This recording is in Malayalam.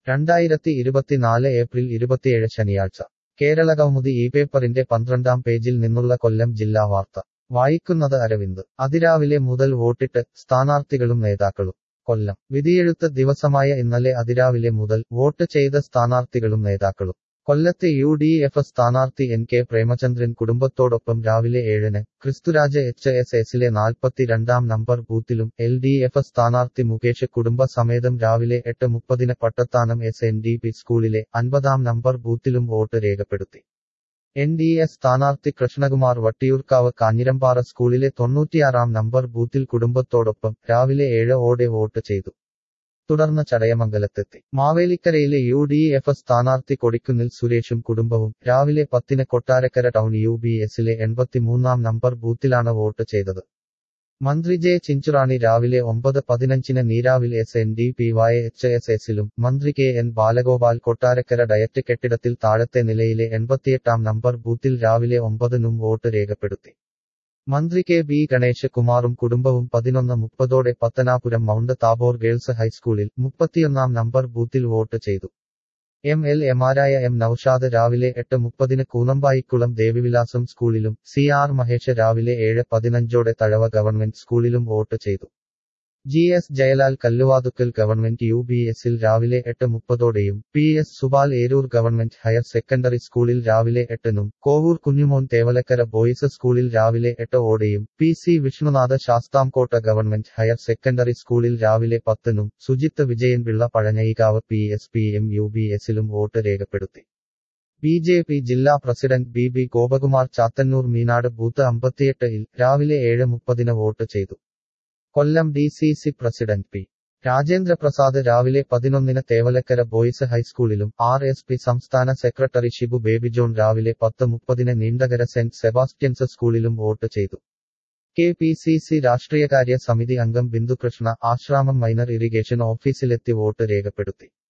രണ്ടായിരത്തി ഇരുപത്തിനാല് ഏപ്രിൽ ഇരുപത്തിയേഴ് ശനിയാഴ്ച കേരള കൗമുദി ഈ പേപ്പറിന്റെ പന്ത്രണ്ടാം പേജിൽ നിന്നുള്ള കൊല്ലം ജില്ലാ വാർത്ത വായിക്കുന്നത് അരവിന്ദ് അതിരാവിലെ മുതൽ വോട്ടിട്ട് സ്ഥാനാർത്ഥികളും നേതാക്കളും കൊല്ലം വിധിയെഴുത്ത് ദിവസമായ ഇന്നലെ അതിരാവിലെ മുതൽ വോട്ട് ചെയ്ത സ്ഥാനാർത്ഥികളും നേതാക്കളും കൊല്ലത്തെ യു ഡി എഫ് സ്ഥാനാർത്ഥി എൻ കെ പ്രേമചന്ദ്രൻ കുടുംബത്തോടൊപ്പം രാവിലെ ഏഴിന് ക്രിസ്തുരാജ് എച്ച് എസ് എസിലെ നാൽപ്പത്തിരണ്ടാം നമ്പർ ബൂത്തിലും എൽ ഡി എഫ് സ്ഥാനാർത്ഥി മുകേഷ് കുടുംബസമേതം രാവിലെ എട്ട് മുപ്പതിന് Pattathanam S N D P സ്കൂളിലെ അൻപതാം നമ്പർ ബൂത്തിലും വോട്ട് രേഖപ്പെടുത്തി എൻ ഡി എ സ്ഥാനാർത്ഥി കൃഷ്ണകുമാർ വട്ടിയൂർക്കാവ് കാഞ്ഞിരമ്പാറ സ്കൂളിലെ തൊണ്ണൂറ്റിയാറാം നമ്പർ ബൂത്തിൽ കുടുംബത്തോടൊപ്പം രാവിലെ ഏഴ് ഓടെ വോട്ട് ചെയ്തു തുടർന്ന് ചടയമംഗലത്തെത്തി മാവേലിക്കരയിലെ യു ഡി എഫ് സ്ഥാനാർത്ഥി കൊടിക്കുന്നിൽ സുരേഷും കുടുംബവും രാവിലെ പത്തിന് കൊട്ടാരക്കര ടൗൺ യു ബി എസിലെ എൺപത്തിമൂന്നാം നമ്പർ ബൂത്തിലാണ് വോട്ട് ചെയ്തത് മന്ത്രി ജെ ചിഞ്ചുറാണി രാവിലെ ഒമ്പത് പതിനഞ്ചിന് Neeravil S N D P Y H S എസിലും മന്ത്രി K N Balagopal Kottarakkara diet കെട്ടിടത്തിൽ താഴത്തെ നിലയിലെ എൺപത്തിയെട്ടാം നമ്പർ ബൂത്തിൽ രാവിലെ ഒമ്പതിനും വോട്ട് രേഖപ്പെടുത്തി മന്ത്രി കെ ബി ഗണേഷ് കുമാറും കുടുംബവും പതിനൊന്ന് മുപ്പതോടെ പത്തനാപുരം മൗണ്ട് താബോർ ഗേൾസ് ഹൈസ്കൂളിൽ മുപ്പത്തിയൊന്നാം നമ്പർ ബൂത്തിൽ വോട്ട് ചെയ്തു എം എൽ എമാരായ എം നൌഷാദ് രാവിലെ എട്ട് മുപ്പതിന് കൂനമ്പായിക്കുളം ദേവിവിലാസം സ്കൂളിലും സി ആർ മഹേഷ് രാവിലെ ഏഴ് പതിനഞ്ചോടെ തഴവ ഗവൺമെന്റ് സ്കൂളിലും വോട്ട് ചെയ്തു G S Jayalal Kalluvathukkal government U B എസിൽ രാവിലെ എട്ട് മുപ്പതോടെയും P S Subal Eroor government higher secondary സ്കൂളിൽ രാവിലെ എട്ടിനും കോവൂർ കുഞ്ഞുമോൻ തേവലക്കര ബോയ്സ് സ്കൂളിൽ രാവിലെ എട്ട് ഓടെയും P C Vishnunatha Sasthamkotta government higher secondary സ്കൂളിൽ രാവിലെ പത്തിനും Sujith Vijayanpillai Pazhanjayikkavu P S P M U B എസിലും വോട്ട് രേഖപ്പെടുത്തി ബി ജെ പി ജില്ലാ president B B Gopakumar Chathannoor Meenad booth അമ്പത്തിയെട്ടിൽ രാവിലെ ഏഴ് മുപ്പതിന് വോട്ട് ചെയ്തു Kollam D C C president P Rajendra Prasad രാവിലെ പതിനൊന്നിന് തേവലക്കര ബോയ്സ് ഹൈസ്കൂളിലും ആർ എസ് പി സംസ്ഥാന സെക്രട്ടറി ഷിബു ബേബി ജോൺ രാവിലെ പത്ത് മുപ്പതിന് നീണ്ടകര സെന്റ് സെബാസ്റ്റ്യൻസ് സ്കൂളിലും വോട്ട് ചെയ്തു കെ പി സി സി രാഷ്ട്രീയകാര്യ സമിതി അംഗം ബിന്ദുകൃഷ്ണ ആശ്രാമം മൈനർ ഇറിഗേഷൻ ഓഫീസിലെത്തി വോട്ട് രേഖപ്പെടുത്തി